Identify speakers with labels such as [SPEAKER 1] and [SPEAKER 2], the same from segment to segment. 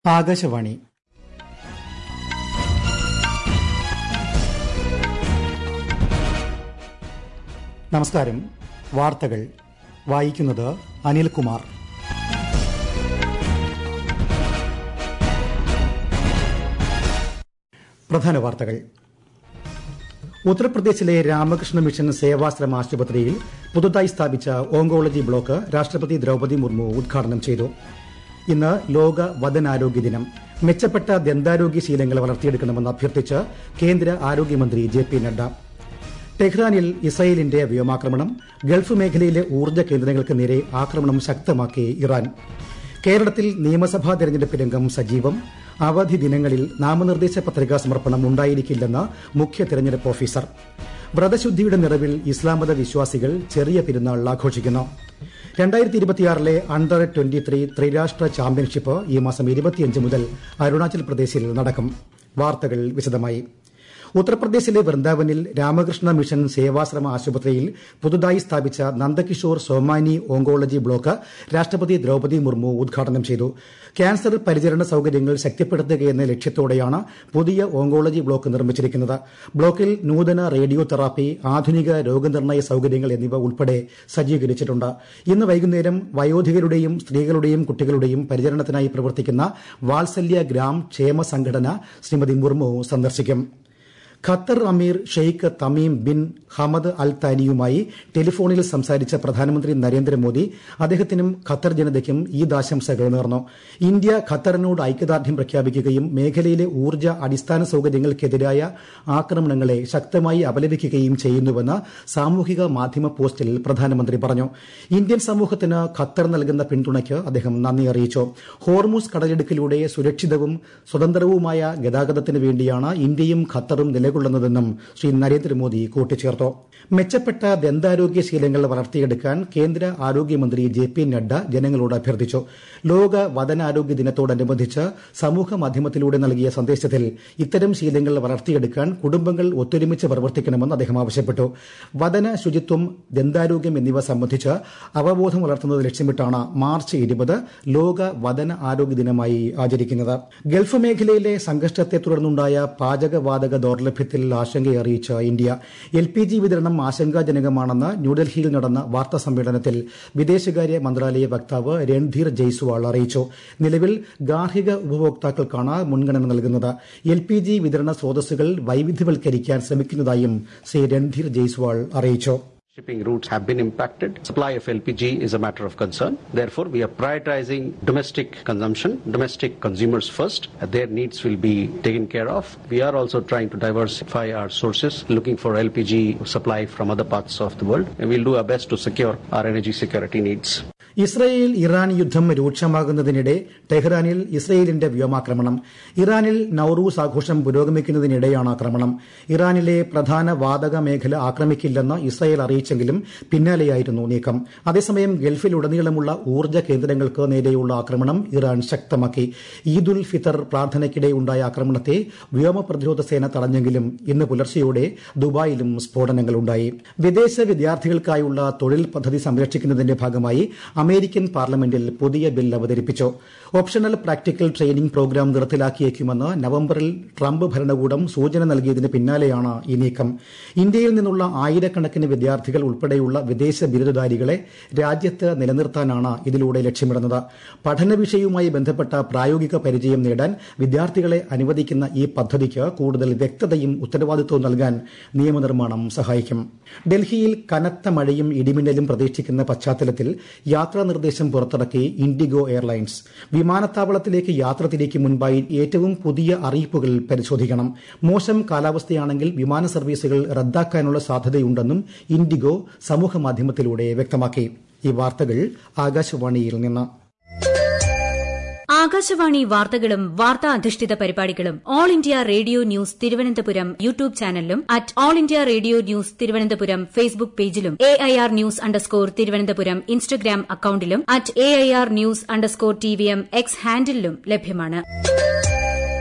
[SPEAKER 1] ആകാശവാണി നമസ്കാരം വാർത്തകൾ വായിക്കുന്നത് അനിൽകുമാർ പ്രധാന വാർത്തകൾ ഉത്തർപ്രദേശിലെ രാമകൃഷ്ണ മിഷൻ സേവാശ്രമ ആശുപത്രിയിൽ പുതുതായി സ്ഥാപിച്ച ഓങ്കോളജി ബ്ലോക്ക് രാഷ്ട്രപതി ദ്രൌപദി മുർമു ഉദ്ഘാടനം ചെയ്തു ഇന്ന് ലോക വദനാരോഗ്യ ദിനം മെച്ചപ്പെട്ട ദന്താരോഗ്യ ശീലങ്ങൾ വളർത്തിയെടുക്കണമെന്ന് അഭ്യർത്ഥിച്ച് കേന്ദ്ര ആരോഗ്യമന്ത്രി ജെ പി നഡ്ഡ ടെഹ്റാനിൽ ഇസ്രയേലിന്റെ വ്യോമാക്രമണം ഗൾഫ് മേഖലയിലെ ഊർജ്ജ കേന്ദ്രങ്ങൾക്ക് നേരെ ആക്രമണം ശക്തമാക്കി ഇറാൻ കേരളത്തിൽ നിയമസഭാ തെരഞ്ഞെടുപ്പ് രംഗം സജീവം അവധി ദിനങ്ങളിൽ നാമനിർദ്ദേശ പത്രികാ സമർപ്പണം ഉണ്ടായിരിക്കില്ലെന്ന് മുഖ്യ തെരഞ്ഞെടുപ്പ് ഓഫീസർ വ്രതശുദ്ധിയുടെ നിറവിൽ ഇസ്ലാമത വിശ്വാസികൾ ചെറിയ പെരുന്നാൾ ആഘോഷിക്കുന്നു രണ്ടായിരത്തി ഇരുപത്തിയാറിലെ അണ്ടർ ട്വന്റി ത്രീ ത്രിരാഷ്ട്ര ചാമ്പ്യൻഷിപ്പ് ഈ മാസം ഇരുപത്തിയഞ്ച് മുതൽ അരുണാചൽ പ്രദേശിൽ നടക്കും വാർത്തകൾ വിശദമായി ഉത്തർപ്രദേശിലെ വൃന്ദാവനിൽ രാമകൃഷ്ണ മിഷൻ സേവാശ്രമ ആശുപത്രിയിൽ പുതുതായി സ്ഥാപിച്ച നന്ദകിഷോർ സോമാനി ഓങ്കോളജി ബ്ലോക്ക് രാഷ്ട്രപതി ദ്രൌപദി മുർമു ഉദ്ഘാടനം ചെയ്തു ക്യാൻസർ പരിചരണ സൌകര്യങ്ങൾ ശക്തിപ്പെടുത്തുകയെന്ന ലക്ഷ്യത്തോടെയാണ് പുതിയ ഓങ്കോളജി ബ്ലോക്ക് നിർമ്മിച്ചിരിക്കുന്നത് ബ്ലോക്കിൽ നൂതന റേഡിയോ തെറാപ്പി ആധുനിക രോഗനിർണയ സൌകര്യങ്ങൾ എന്നിവ ഉൾപ്പെടെ സജ്ജീകരിച്ചിട്ടുണ്ട് ഇന്ന് വൈകുന്നേരം വയോധികരുടെയും സ്ത്രീകളുടെയും കുട്ടികളുടെയും പരിചരണത്തിനായി പ്രവർത്തിക്കുന്ന വാത്സല്യ ഗ്രാം ക്ഷേമ സംഘടന ശ്രീമതി മുർമു സന്ദർശിക്കും Qatar Amir Sheikh Tamim bin Hamad Al താനിയുമായി ടെലിഫോണിൽ സംസാരിച്ച പ്രധാനമന്ത്രി നരേന്ദ്രമോദി അദ്ദേഹത്തിനും ഖത്തർ ജനതയ്ക്കും ഈദ് ആശംസകൾ നേർന്നു ഇന്ത്യ ഖത്തറിനോട് ഐക്യദാർഢ്യം പ്രഖ്യാപിക്കുകയും മേഖലയിലെ ഊർജ്ജ അടിസ്ഥാന സൌകര്യങ്ങൾക്കെതിരായ ആക്രമണങ്ങളെ ശക്തമായി അപലപിക്കുകയും ചെയ്യുന്നുവെന്ന് സാമൂഹിക മാധ്യമ പോസ്റ്റിൽ പ്രധാനമന്ത്രി പറഞ്ഞു ഇന്ത്യൻ സമൂഹത്തിന് ഖത്തർ നൽകുന്ന പിന്തുണയ്ക്ക് അദ്ദേഹം നന്ദി അറിയിച്ചു ഹോർമൂസ് കടലിടുക്കിലൂടെ സുരക്ഷിതവും സ്വതന്ത്രവുമായ ഗതാഗതത്തിന് വേണ്ടിയാണ് ഇന്ത്യയും ഖത്തറും നിലകൊള്ളുന്നതെന്നും ശ്രീ നരേന്ദ്രമോദി കൂട്ടിച്ചേർത്തു മെച്ചപ്പെട്ട ദന്താരോഗ്യ ശീലങ്ങൾ വളർത്തിയെടുക്കാൻ കേന്ദ്ര ആരോഗ്യമന്ത്രി ജെ പി നഡ്ഡ ജനങ്ങളോട് അഭ്യർത്ഥിച്ചു ലോക വദനാരോഗ്യ ദിനത്തോടനുബന്ധിച്ച് സമൂഹ മാധ്യമത്തിലൂടെ നൽകിയ സന്ദേശത്തിൽ ഇത്തരം ശീലങ്ങൾ വളർത്തിയെടുക്കാൻ കുടുംബങ്ങൾ ഒത്തൊരുമിച്ച് പ്രവർത്തിക്കണമെന്ന് അദ്ദേഹം ആവശ്യപ്പെട്ടു വദന ശുചിത്വം ദന്താരോഗ്യം എന്നിവ സംബന്ധിച്ച് അവബോധം വളർത്തുന്നത് ലക്ഷ്യമിട്ടാണ് മാർച്ച് ഇരുപത് ലോക വദന ആരോഗ്യ ദിനമായി ആചരിക്കുന്നത് ഗൾഫ് മേഖലയിലെ സംഘർഷത്തെ തുടർന്നുണ്ടായ പാചകവാതക ദൌർലഭ്യത്തിൽ ആശങ്കയറിയിച്ച ഇന്ത്യ എൽ പി ജി വിതരണം ആശങ്കാജനകമാണെന്ന് ന്യൂഡൽഹിയിൽ നടന്ന വാർത്താ സമ്മേളനത്തിൽ വിദേശകാര്യ മന്ത്രാലയ വക്താവ് രൺധീർ ജയ്സ്വാൾ അറിയിച്ചു നിലവിൽ ഗാർഹിക ഉപഭോക്താക്കൾക്കാണ് മുൻഗണന നൽകുന്നത് എൽ പി ജി വിതരണ സ്രോതസ്സുകൾ വൈവിധ്യവൽക്കരിക്കാൻ ശ്രമിക്കുന്നതായും ശ്രീ രൺധീർ ജയ്സ്വാൾ അറിയിച്ചു
[SPEAKER 2] Shipping routes have been impacted. Supply of LPG is a matter of concern. Therefore, we are prioritizing domestic consumption, domestic consumers first. Their needs will be taken care of. We are also trying to diversify our sources, looking for LPG supply from other parts of the world. And we'll do our best to secure our energy security needs.
[SPEAKER 1] Israel Iran യുദ്ധം രൂക്ഷമാകുന്നതിനിടെ ടെഹ്റാനിൽ ഇസ്രയേലിന്റെ വ്യോമാക്രമണം ഇറാനിൽ നൌറൂസ് ആഘോഷം പുരോഗമിക്കുന്നതിനിടെയാണ് ആക്രമണം ഇറാനിലെ പ്രധാന വാതക മേഖല ആക്രമിക്കില്ലെന്ന് ഇസ്രയേൽ അറിയിച്ചെങ്കിലും പിന്നാലെയായിരുന്നു നീക്കം അതേസമയം ഗൾഫിലുടനീളമുള്ള ഊർജ്ജ കേന്ദ്രങ്ങൾക്ക് നേരെയുള്ള ആക്രമണം ഇറാൻ ശക്തമാക്കി ഈദുൽ ഫിത്തർ പ്രാർത്ഥനയ്ക്കിടെ ഉണ്ടായ ആക്രമണത്തെ വ്യോമ പ്രതിരോധ സേന തടഞ്ഞെങ്കിലും ഇന്ന് പുലർച്ചെയോടെ ദുബായിലും സ്ഫോടനങ്ങളുണ്ടായി വിദേശ വിദ്യാർത്ഥികൾക്കായുള്ള തൊഴിൽ പദ്ധതി സംരക്ഷിക്കുന്നതിന്റെ ഭാഗമായി അമേരിക്കൻ പാർലമെന്റിൽ പുതിയ ബിൽ അവതരിപ്പിച്ചു ഓപ്ഷണൽ പ്രാക്ടിക്കൽ ട്രെയിനിംഗ് പ്രോഗ്രാം നിർത്തലാക്കിയേക്കുമെന്ന് നവംബറിൽ ട്രംപ് ഭരണകൂടം സൂചന നൽകിയതിന് പിന്നാലെയാണ് ഈ നീക്കം ഇന്ത്യയിൽ നിന്നുള്ള ആയിരക്കണക്കിന് വിദ്യാർത്ഥികൾ ഉൾപ്പെടെയുള്ള വിദേശ ബിരുദധാരികളെ രാജ്യത്ത് നിലനിർത്താനാണ് ഇതിലൂടെ ലക്ഷ്യമിടുന്നത് പഠന വിഷയവുമായി ബന്ധപ്പെട്ട പ്രായോഗിക പരിചയം നേടാൻ വിദ്യാർത്ഥികളെ അനുവദിക്കുന്ന ഈ പദ്ധതിക്ക് കൂടുതൽ വ്യക്തതയും ഉത്തരവാദിത്വവും നൽകാൻ നിയമനിർമ്മാണം സഹായിക്കും ഡൽഹിയിൽ കനത്ത മഴയും ഇടിമിന്നലും പ്രതീക്ഷിക്കുന്ന പശ്ചാത്തലത്തിൽ യാത്രാ നിർദ്ദേശം പുറത്തിറക്കി ഇൻഡിഗോ എയർലൈൻസ് വിമാനത്താവളത്തിലേക്ക് യാത്ര തിരിക്കും മുൻപായി ഏറ്റവും പുതിയ അറിയിപ്പുകൾ പരിശോധിക്കണം മോശം കാലാവസ്ഥയാണെങ്കിൽ വിമാന സർവീസുകൾ റദ്ദാക്കാനുള്ള സാധ്യതയുണ്ടെന്നും ഇൻഡിഗോ സമൂഹമാധ്യമത്തിലൂടെ വ്യക്തമാക്കി ഈ വാർത്തകൾ ആകാശവാണിയിൽ നിന്ന്
[SPEAKER 3] ആകാശവാണി വാർത്തകളും വാർത്താ അധിഷ്ഠിത പരിപാടികളും all India radio news Thiruvananthapuram YouTube ചാനലിലും at all India radio news Thiruvananthapuram Facebook പേജിലും A I R news underscore Thiruvananthapuram Instagram അക്കൌണ്ടിലും at A I R news underscore T V M X ഹാൻഡിലും ലഭ്യമാണ്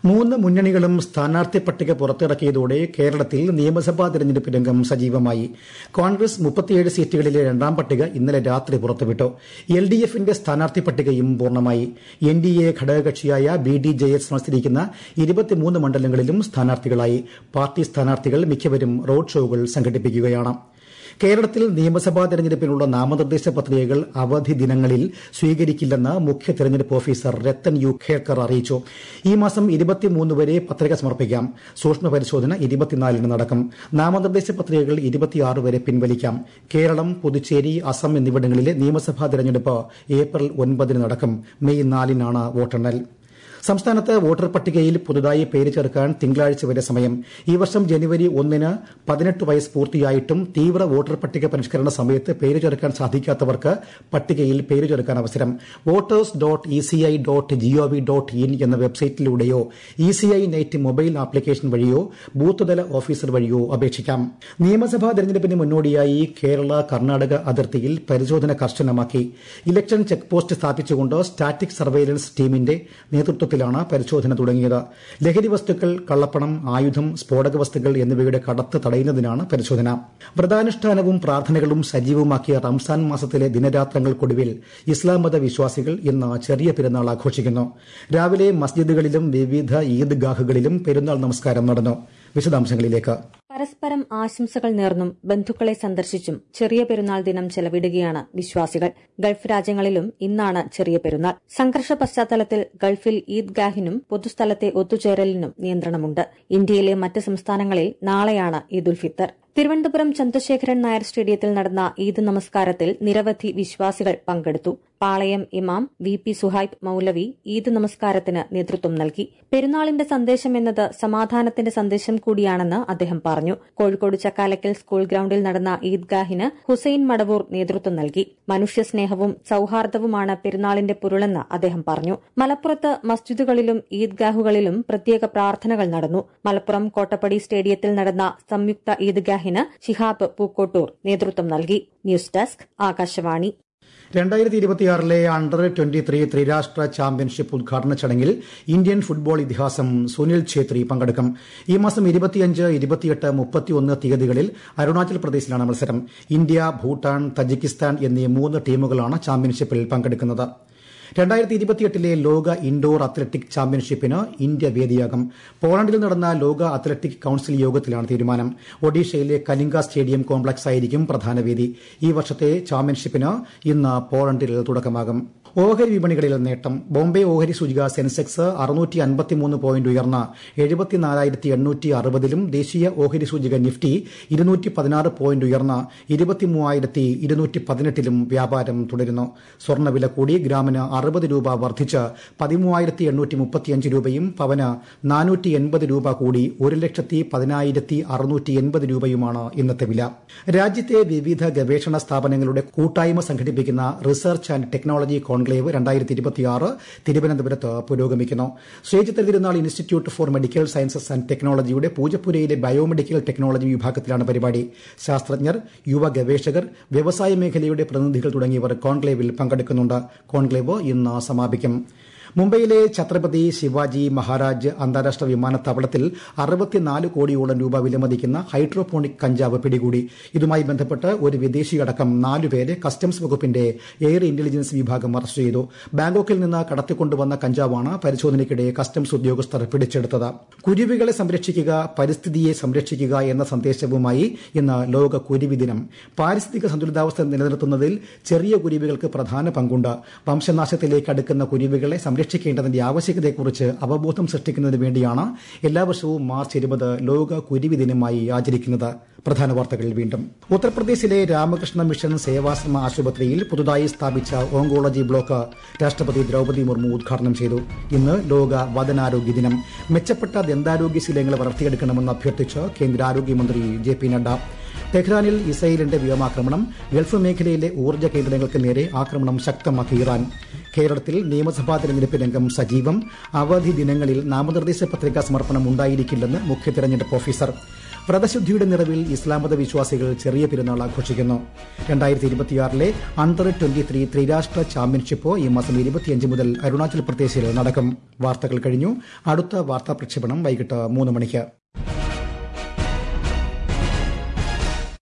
[SPEAKER 1] മൂന്ന് മുന്നണികളും സ്ഥാനാർത്ഥി പട്ടിക പുറത്തിറക്കിയതോടെ കേരളത്തിൽ നിയമസഭാ തെരഞ്ഞെടുപ്പ് രംഗം സജീവമായി കോൺഗ്രസ് മുപ്പത്തിയേഴ് സീറ്റുകളിലെ രണ്ടാം പട്ടിക ഇന്നലെ രാത്രി പുറത്തുവിട്ടു എൽ ഡി എഫിന്റെ സ്ഥാനാർത്ഥി പട്ടികയും പൂർണ്ണമായി എൻ ഡി എ ഘടകകക്ഷിയായ ബി ഡി ജെ എസ് മത്സരിക്കുന്ന ഇരുപത്തിമൂന്ന് മണ്ഡലങ്ങളിലും സ്ഥാനാർത്ഥികളായി പാർട്ടി സ്ഥാനാർത്ഥികൾ മിക്കവരും റോഡ് ഷോകൾ സംഘടിപ്പിക്കുകയാണ് കേരളത്തിൽ നിയമസഭാ തെരഞ്ഞെടുപ്പിനുള്ള നാമനിർദ്ദേശ പത്രികകൾ അവധി ദിനങ്ങളിൽ സ്വീകരിക്കില്ലെന്ന് മുഖ്യ തെരഞ്ഞെടുപ്പ് ഓഫീസർ രത്തൻ യു ഖേർക്കർ അറിയിച്ചു ഈ മാസം ഇരുപത്തിമൂന്ന് വരെ പത്രിക സമർപ്പിക്കാം സൂക്ഷ്മ പരിശോധന ഇരുപത്തിനാലിന് നടക്കും നാമനിർദ്ദേശ പത്രികകൾ ഇരുപത്തിയാറ് വരെ പിൻവലിക്കാം കേരളം പുതുച്ചേരി അസം എന്നിവിടങ്ങളിലെ നിയമസഭാ തെരഞ്ഞെടുപ്പ് ഏപ്രിൽ ഒൻപതിന് നടക്കും മെയ് നാലിനാണ് വോട്ടെണ്ണൽ സംസ്ഥാനത്ത് വോട്ടർ പട്ടികയിൽ പുതുതായി പേര് ചേർക്കാൻ തിങ്കളാഴ്ച വരെ സമയം ഈ വർഷം ജനുവരി ഒന്നിന് പതിനെട്ട് വയസ്സ് പൂർത്തിയായിട്ടും തീവ്ര വോട്ടർ പട്ടിക പരിഷ്കരണ സമയത്ത് പേര് ചേർക്കാൻ സാധിക്കാത്തവർക്ക് പട്ടികയിൽ പേര് ചേർക്കാൻ അവസരം voters dot E C I dot gov dot in എന്ന വെബ്സൈറ്റിലൂടെയോ E C I net mobile application വഴിയോ ബൂത്ത് തല ഓഫീസർ വഴിയോ അപേക്ഷിക്കാം നിയമസഭാ തെരഞ്ഞെടുപ്പിന് മുന്നോടിയായി കേരള കർണാടക അതിർത്തിയിൽ പരിശോധന കർശനമാക്കി ഇലക്ഷൻ ചെക്ക് പോസ്റ്റ് സ്ഥാപിച്ചുകൊണ്ട് സ്റ്റാറ്റിക് സർവൈലൻസ് ടീമിന്റെ നേതൃത്വത്തിൽ നേതൃത്വത്തിലാണ് പരിശോധന തുടങ്ങിയത് ലഹരി വസ്തുക്കൾ കള്ളപ്പണം ആയുധം സ്ഫോടക വസ്തുക്കൾ എന്നിവയുടെ കടത്ത് തടയുന്നതിനാണ് പരിശോധന വ്രതാനുഷ്ഠാനവും പ്രാർത്ഥനകളും സജീവമാക്കിയ റംസാൻ മാസത്തിലെ ദിനരാത്രങ്ങൾക്കൊടുവിൽ ഇസ്ലാം മത വിശ്വാസികൾ ഇന്ന് ചെറിയ പെരുന്നാൾ ആഘോഷിക്കുന്നു രാവിലെ മസ്ജിദുകളിലും വിവിധ ഈദ്ഗാഹുകളിലും പെരുന്നാൾ നമസ്കാരം നടന്നു വിശദാംശങ്ങളിലേക്ക്
[SPEAKER 4] പരസ്പരം ആശംസകൾ നേർന്നും ബന്ധുക്കളെ സന്ദർശിച്ചും ചെറിയ പെരുന്നാൾ ദിനം ചെലവിടുകയാണ് വിശ്വാസികൾ ഗൾഫ് രാജ്യങ്ങളിലും ഇന്നാണ് ചെറിയ പെരുന്നാൾ സംഘർഷ പശ്ചാത്തലത്തിൽ ഗൾഫിൽ ഈദ്ഗാഹിനും പൊതുസ്ഥലത്തെ ഒത്തുചേരലിനും നിയന്ത്രണമുണ്ട് ഇന്ത്യയിലെ മറ്റ് സംസ്ഥാനങ്ങളിൽ നാളെയാണ് ഈദുൽ ഫിത്തർ തിരുവനന്തപുരം ചന്ദ്രശേഖരൻ നായർ സ്റ്റേഡിയത്തിൽ നടന്ന ഈദ് നമസ്കാരത്തിൽ നിരവധി വിശ്വാസികൾ പങ്കെടുത്തു പാളയം ഇമാം വി പി സുഹൈബ് മൌലവി ഈദ് നമസ്കാരത്തിന് നേതൃത്വം നൽകി പെരുന്നാളിന്റെ സന്ദേശം എന്നത് സമാധാനത്തിന്റെ സന്ദേശം കൂടിയാണെന്ന് അദ്ദേഹം പറഞ്ഞു കോഴിക്കോട് ചക്കാലക്കൽ സ്കൂൾ ഗ്രൌണ്ടിൽ നടന്ന ഈദ്ഗാഹിന് ഹുസൈൻ മടവൂർ നേതൃത്വം നൽകി മനുഷ്യസ്നേഹവും സൌഹാർദ്ദവുമാണ് പെരുന്നാളിന്റെ പൊരുളെന്ന് അദ്ദേഹം പറഞ്ഞു മലപ്പുറത്ത് മസ്ജിദുകളിലും ഈദ്ഗാഹുകളിലും പ്രത്യേക പ്രാർത്ഥനകൾ നടന്നു മലപ്പുറം കോട്ടപ്പടി സ്റ്റേഡിയത്തിൽ നടന്ന സംയുക്ത ഈദ്ഗാഹിന് ശിഹാബ് പൂക്കോട്ടൂർ നേതൃത്വം നൽകി ന്യൂസ് ഡെസ്ക് ആകാശവാണി
[SPEAKER 1] രണ്ടായിരത്തി ഇരുപത്തിയാറിലെ അണ്ടർ ട്വന്റി ത്രീ ത്രിരാഷ്ട്ര ചാമ്പ്യൻഷിപ്പ് ഉദ്ഘാടന ചടങ്ങിൽ ഇന്ത്യൻ ഫുട്ബോൾ ഇതിഹാസം സുനിൽ ഛേത്രി പങ്കെടുക്കും ഈ മാസം ഇരുപത്തിയഞ്ച് ഇരുപത്തിയെട്ട് മുപ്പത്തിയൊന്ന് തീയതികളിൽ അരുണാചൽ പ്രദേശിലാണ് മത്സരം ഇന്ത്യ ഭൂട്ടാൻ തജിക്കിസ്ഥാൻ എന്നീ മൂന്ന് ടീമുകളാണ് ചാമ്പ്യൻഷിപ്പിൽ പങ്കെടുക്കുന്നത് രണ്ടായിരത്തി ഇരുപത്തിയെട്ടിലെ ലോക ഇൻഡോർ അത്ലറ്റിക് ചാമ്പ്യൻഷിപ്പിന് ഇന്ത്യ വേദിയാകും പോളണ്ടിൽ നടന്ന ലോക അത്ലറ്റിക് കൌൺസിൽ യോഗത്തിലാണ് തീരുമാനം ഒഡീഷയിലെ കലിംഗ സ്റ്റേഡിയം കോംപ്ലക്സ് ആയിരിക്കും പ്രധാന വേദി ഈ വർഷത്തെ ചാമ്പ്യൻഷിപ്പിന് ഇന്ന് പോളണ്ടിൽ തുടക്കമാകും ഓഹരി വിപണികളിൽ നേട്ടം ബോംബെ ഓഹരി സൂചിക സെൻസെക്സ് അറുന്നൂറ്റി അൻപത്തിമൂന്ന് പോയിന്റ് ഉയർന്ന എഴുപത്തിനാലായിരത്തി എണ്ണൂറ്റി അറുപതിലും ദേശീയ ഓഹരി സൂചിക നിഫ്റ്റി ഇരുന്നൂറ്റി പതിനാറ് പോയിന്റ് ഉയർന്ന ഇരുപത്തിമൂവായിരത്തി ഇരുന്നൂറ്റി പതിനെട്ടിലും വ്യാപാരം തുടരുന്നു സ്വർണ്ണവില കൂടി ഗ്രാമിന് അറുപത് രൂപ വർദ്ധിച്ച് പതിമൂവായിരത്തി എണ്ണൂറ്റി മുപ്പത്തിയഞ്ച് രൂപയും പവന് നാനൂറ്റി എൺപത് രൂപ കൂടി ഒരു ലക്ഷത്തി പതിനായിരത്തി അറുന്നൂറ്റി എൺപത് രൂപയുമാണ് ഇന്നത്തെ വില രാജ്യത്തെ വിവിധ ഗവേഷണ സ്ഥാപനങ്ങളുടെ കൂട്ടായ്മ സംഘടിപ്പിക്കുന്ന റിസർച്ച് ആൻഡ് ടെക്നോളജി കോൺക്ലേവ് രണ്ടായിരത്തി ഇരുപത്തിയാറ് തിരുവനന്തപുരത്ത് പുരോഗമിക്കുന്നു Sree Chitra Tirunal institute for medical sciences and ടെക്നോളജിയുടെ പൂജപ്പുരയിലെ ബയോമെഡിക്കൽ ടെക്നോളജി വിഭാഗത്തിലാണ് പരിപാടി ശാസ്ത്രജ്ഞർ യുവ ഗവേഷകർ വ്യവസായ മേഖലയുടെ പ്രതിനിധികൾ തുടങ്ങിയവർ കോൺക്ലേവിൽ പങ്കെടുക്കുന്നുണ്ട് കോൺക്ലേവ് ഇന്ന് സമാപിക്കും മുംബൈയിലെ ഛത്രപതി ശിവാജി മഹാരാജ് അന്താരാഷ്ട്ര വിമാനത്താവളത്തിൽ അറുപത്തിനാല് കോടിയോളം രൂപ വിലമതിക്കുന്ന ഹൈഡ്രോപോണിക് കഞ്ചാവ് പിടികൂടി ഇതുമായി ബന്ധപ്പെട്ട് ഒരു വിദേശിയടക്കം നാലുപേരെ കസ്റ്റംസ് വകുപ്പിന്റെ എയർ ഇന്റലിജൻസ് വിഭാഗം അറസ്റ്റ് ചെയ്തു ബാങ്കോക്കിൽ നിന്ന് കടത്തിക്കൊണ്ടുവന്ന കഞ്ചാവാണ് പരിശോധനയ്ക്കിടെ കസ്റ്റംസ് ഉദ്യോഗസ്ഥർ പിടിച്ചെടുത്തത് കുരുവികളെ സംരക്ഷിക്കുക പരിസ്ഥിതിയെ സംരക്ഷിക്കുക എന്ന സന്ദേശവുമായി ഇന്ന് ലോക കുരുവി ദിനം പാരിസ്ഥിതിക സന്തുലിതാവസ്ഥ നിലനിർത്തുന്നതിൽ ചെറിയ കുരുവികൾക്ക് പ്രധാന പങ്കുണ്ട് വംശനാശത്തിലേക്ക് അടുക്കുന്ന കുരുവികളെ സംരക്ഷിക്കേണ്ടതിന്റെ ആവശ്യകതയെക്കുറിച്ച് അവബോധം സൃഷ്ടിക്കുന്നതിന് വേണ്ടിയാണ് എല്ലാ വർഷവും മാർച്ച് ഇരുപത് ലോക കുരുവി ദിനമായി ആചരിക്കുന്നത് പ്രധാന വാർത്തകൾ വീണ്ടും ഉത്തർപ്രദേശിലെ രാമകൃഷ്ണ മിഷൻ സേവാശ്രമ ആശുപത്രിയിൽ പുതുതായി സ്ഥാപിച്ച ഓങ്കോളജി ബ്ലോക്ക് രാഷ്ട്രപതി ദ്രൌപദി മുർമു ഉദ്ഘാടനം ചെയ്തു ഇന്ന് ലോക വദനാരോഗ്യ ദിനം മെച്ചപ്പെട്ട ദന്താരോഗ്യ ശീലങ്ങൾ വളർത്തിയെടുക്കണമെന്ന് അഭ്യർത്ഥിച്ച് കേന്ദ്ര ആരോഗ്യമന്ത്രി ജെ പി നഡ്ഡ ടെഹ്റാനിൽ ഇസ്രയേലിന്റെ വ്യോമാക്രമണം ഗൾഫ് മേഖലയിലെ ഊർജ്ജ കേന്ദ്രങ്ങൾക്ക് നേരെ ആക്രമണം ശക്തമാക്കി ഇറാൻ കേരളത്തിൽ നിയമസഭാ തെരഞ്ഞെടുപ്പ് രംഗം സജീവം അവധി ദിനങ്ങളിൽ നാമനിർദ്ദേശ പത്രികാ സമർപ്പണം ഉണ്ടായിരിക്കില്ലെന്ന് മുഖ്യ തെരഞ്ഞെടുപ്പ് ഓഫീസർ വ്രതശുദ്ധിയുടെ നിറവിൽ ഇസ്ലാമത വിശ്വാസികൾ ചെറിയ പെരുന്നാൾ ആഘോഷിക്കുന്നു രണ്ടായിരത്തി ഇരുപത്തിയാറിലെ അണ്ടർ ട്വന്റി ത്രീ ത്രിരാഷ്ട്ര ചാമ്പ്യൻഷിപ്പ് ഈ മാസം ഇരുപത്തിയഞ്ച് മുതൽ അരുണാചൽ പ്രദേശിൽ നടക്കും വാർത്തകൾ കഴിഞ്ഞു അടുത്ത വാർത്താ പ്രക്ഷേപണം വൈകിട്ട് മൂന്ന് മണിക്ക്